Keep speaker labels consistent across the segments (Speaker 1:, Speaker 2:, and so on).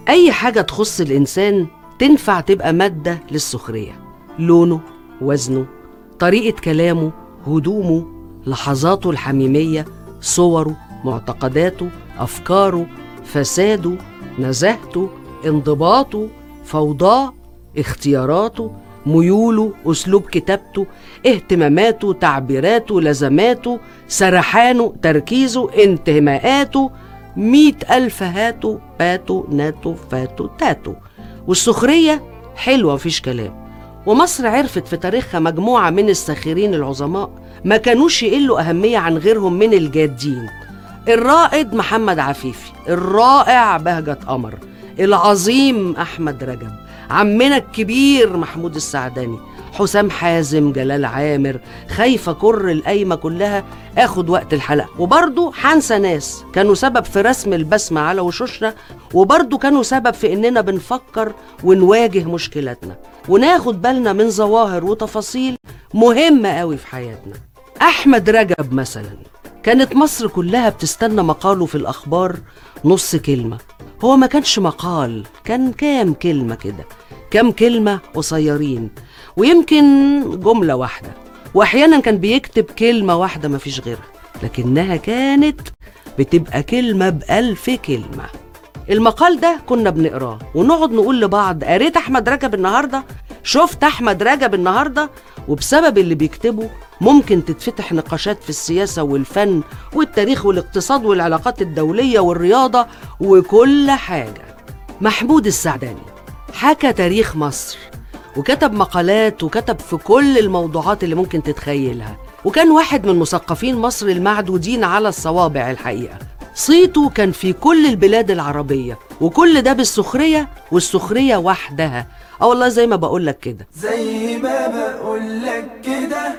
Speaker 1: أي حاجة تخص الإنسان تنفع تبقى مادة للسخرية لونه وزنه طريقة كلامه هدومه لحظاته الحميمية صوره معتقداته أفكاره فساده نزاهته انضباطه فوضاه اختياراته ميوله أسلوب كتابته اهتماماته تعبيراته لزماته سرحانه تركيزه انتماءاته مئة ألف هاتو باتو ناتو فاتو تاتو والسخرية حلوة مفيش كلام ومصر عرفت في تاريخها مجموعة من الساخرين العظماء ما كانوش يقلوا أهمية عن غيرهم من الجادين الرائد محمد عفيفي الرائع بهجة قمر العظيم أحمد رجب عمنا الكبير محمود السعداني حسام حازم جلال عامر خايفة كر القايمة كلها اخد وقت الحلقة وبرضه حنسى ناس كانوا سبب في رسم البسمة على وشوشنا وبرضه كانوا سبب في اننا بنفكر ونواجه مشكلاتنا وناخد بالنا من ظواهر وتفاصيل مهمة قوي في حياتنا أحمد رجب مثلا كانت مصر كلها بتستنى مقاله في الأخبار نص كلمة هو ما كانش مقال كان كام كلمة كده كام كلمة قصيرين ويمكن جملة واحدة وأحيانا كان بيكتب كلمة واحدة مفيش غيرها لكنها كانت بتبقى كلمة بألف كلمة المقال ده كنا بنقراه ونقعد نقول لبعض قريت أحمد رجب النهاردة شفت أحمد رجب النهاردة وبسبب اللي بيكتبه ممكن تتفتح نقاشات في السياسة والفن والتاريخ والاقتصاد والعلاقات الدولية والرياضة وكل حاجة محمود السعداني حكى تاريخ مصر وكتب مقالات وكتب في كل الموضوعات اللي ممكن تتخيلها وكان واحد من مثقفين مصر المعدودين على الصوابع الحقيقة صيته كان في كل البلاد العربية وكل ده بالسخرية والسخرية وحدها اه والله زي ما بقولك كده
Speaker 2: زي ما بقولك كده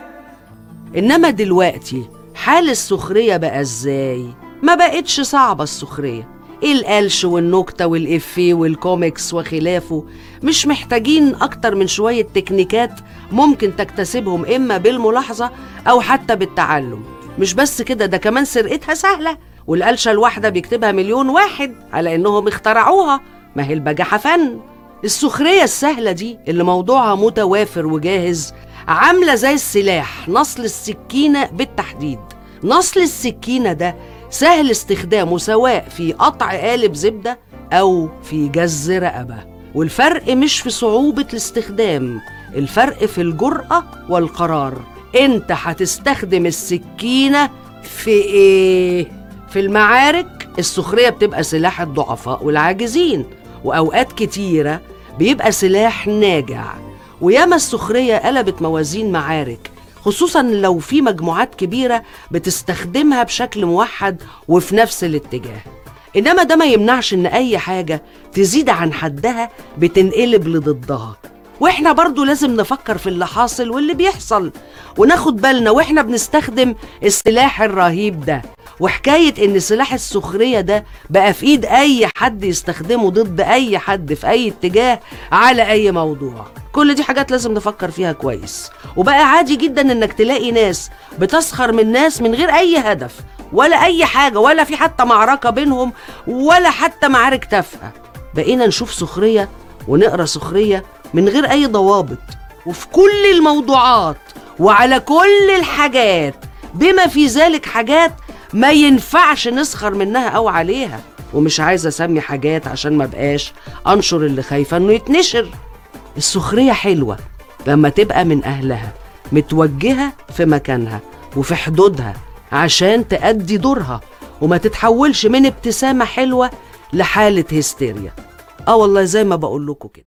Speaker 1: إنما دلوقتي حال السخرية بقى إزاي؟ ما بقتش صعبة السخرية القلش والنكتة والإفيه والكوميكس وخلافه مش محتاجين أكتر من شوية تكنيكات ممكن تكتسبهم إما بالملاحظة أو حتى بالتعلم مش بس كده ده كمان سرقتها سهلة والقلشة الواحدة بيكتبها مليون واحد على إنهم اخترعوها ما هي البجاحة فن السخرية السهلة دي اللي موضوعها متوافر وجاهز عاملة زي السلاح نصل السكينة بالتحديد نصل السكينة ده سهل استخدامه سواء في قطع قالب زبدة أو في جز رقبة والفرق مش في صعوبة الاستخدام الفرق في الجرأة والقرار انت هتستخدم السكينة في ايه؟ في المعارك السخرية بتبقى سلاح الضعفاء والعاجزين وأوقات كتيرة بيبقى سلاح ناجع وياما السخرية قلبت موازين معارك خصوصا لو في مجموعات كبيرة بتستخدمها بشكل موحد وفي نفس الاتجاه إنما ده ما يمنعش إن أي حاجة تزيد عن حدها بتنقلب لضدها واحنا برضو لازم نفكر في اللي حاصل واللي بيحصل وناخد بالنا واحنا بنستخدم السلاح الرهيب ده وحكاية ان سلاح السخرية ده بقى في ايد اي حد يستخدمه ضد اي حد في اي اتجاه على اي موضوع كل دي حاجات لازم نفكر فيها كويس وبقى عادي جدا انك تلاقي ناس بتسخر من ناس من غير اي هدف ولا اي حاجة ولا في حتى معركة بينهم ولا حتى معارك تافهة بقينا نشوف سخرية ونقرا سخرية من غير أي ضوابط وفي كل الموضوعات وعلى كل الحاجات بما في ذلك حاجات ما ينفعش نسخر منها أو عليها ومش عايزة أسمي حاجات عشان ما بقاش أنشر اللي خايفة إنه يتنشر السخرية حلوة لما تبقى من أهلها متوجهة في مكانها وفي حدودها عشان تأدي دورها وما تتحولش من ابتسامة حلوة لحالة هستيريا اه والله زي ما بقول لكم كده